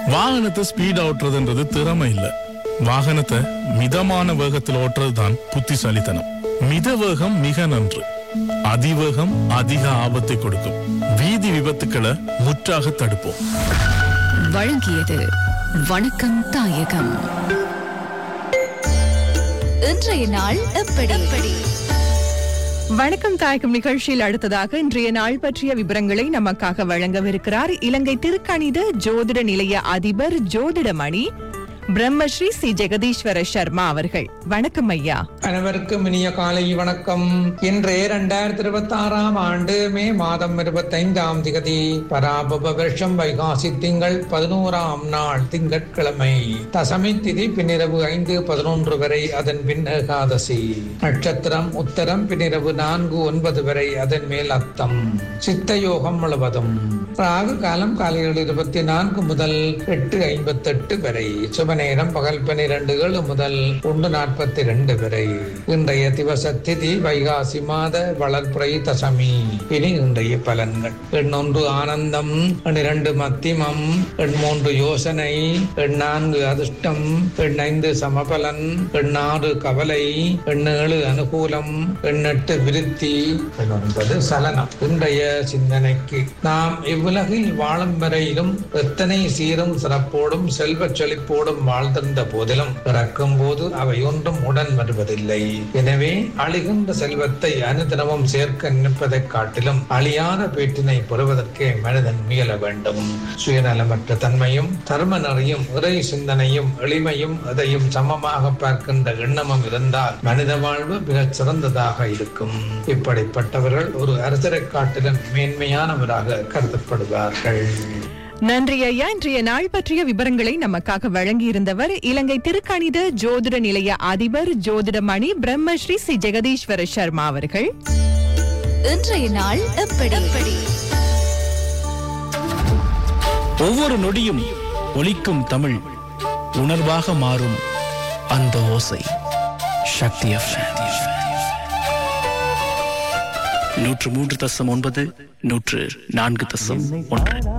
வாகனத்தை ஸ்பீட் ஓட்டுறதுன்றது திறமை இல்ல வாகனத்தை மிதமான வேகத்தில் ஓட்டுறது தான் புத்திசாலித்தனம் மித வேகம் மிக நன்று அதிவேகம் அதிக ஆபத்தை கொடுக்கும் வீதி விபத்துக்களை முற்றாக தடுப்போம் வழங்கியது வணக்கம் தாயகம் இன்றைய நாள் எப்படி வணக்கம் தாயகம் நிகழ்ச்சியில் அடுத்ததாக இன்றைய நாள் பற்றிய விவரங்களை நமக்காக வழங்கவிருக்கிறார் இலங்கை திருக்கணித ஜோதிட நிலைய அதிபர் ஜோதிடமணி பிரம்மஸ்ரீ சி ஜெகதீஸ்வர சர்மா அவர்கள் வணக்கம் ஐயா அனைவருக்கும் இனிய காலை வணக்கம் இன்று இரண்டாயிரத்தி இருபத்தி ஆறாம் ஆண்டு மே மாதம் இருபத்தைந்தாம் திகதி பராபப வருஷம் வைகாசி திங்கள் பதினோராம் நாள் திங்கட்கிழமை தசமி திதி பின்னிரவு ஐந்து பதினொன்று வரை அதன் பின் ஏகாதசி நட்சத்திரம் உத்தரம் பின்னிரவு நான்கு ஒன்பது வரை அதன் மேல் அத்தம் சித்த யோகம் முழுவதும் ராகு காலம் காலை ஏழு இருபத்தி நான்கு முதல் எட்டு ஐம்பத்தெட்டு வரை சுப நேரம் பகல் பன்னிரண்டு ஏழு முதல் ஒன்று நாற்பத்தி ரெண்டு வரை இன்றைய திவச திதி வைகாசி மாத வளர்ப்புறை தசமி இனி இன்றைய பலன்கள் எண்ணொன்று ஆனந்தம் எண்ணிரண்டு மத்திமம் எண்மூன்று யோசனை எண்ணான்கு அதிர்ஷ்டம் எண்ணைந்து சமபலன் எண்ணாறு கவலை எண்ணேழு அனுகூலம் எண்ணெட்டு விருத்தி எண்ணொன்பது சலனம் இன்றைய சிந்தனைக்கு நாம் இவ்வுலகில் வாழும் வரையிலும் எத்தனை சீரும் சிறப்போடும் செல்வச் செழிப்போடும் வாழ்ந்திருந்த போதிலும் பிறக்கும் போது அவை ஒன்றும் உடன் வருவதில்லை எனவே அழிகின்ற செல்வத்தை அனுதினமும் சேர்க்க நினைப்பதைக் காட்டிலும் அழியாத பேட்டினை பெறுவதற்கே மனிதன் முயல வேண்டும் சுயநலமற்ற தன்மையும் தர்ம நெறியும் இறை சிந்தனையும் எளிமையும் எதையும் சமமாக பார்க்கின்ற எண்ணமும் இருந்தால் மனித வாழ்வு மிகச் சிறந்ததாக இருக்கும் இப்படிப்பட்டவர்கள் ஒரு அரசரைக் காட்டிலும் மேன்மையானவராக கருதப்படுவார்கள் நன்றி ஐயா இன்றைய நாள் பற்றிய விவரங்களை நமக்காக வழங்கியிருந்தவர் இலங்கை திருக்கணித ஜோதிட நிலைய அதிபர் ஜோதிடமணி பிரம்மஸ்ரீ சி ஜெகதீஸ்வர சர்மா அவர்கள் இன்றைய நாள் எப்படி ஒவ்வொரு நொடியும் ஒலிக்கும் தமிழ் உணர்வாக மாறும் அந்த ஓசை சக்தி FM. நூற்று மூன்று தசம் ஒன்பது நூற்று நான்கு தசம் ஒன்று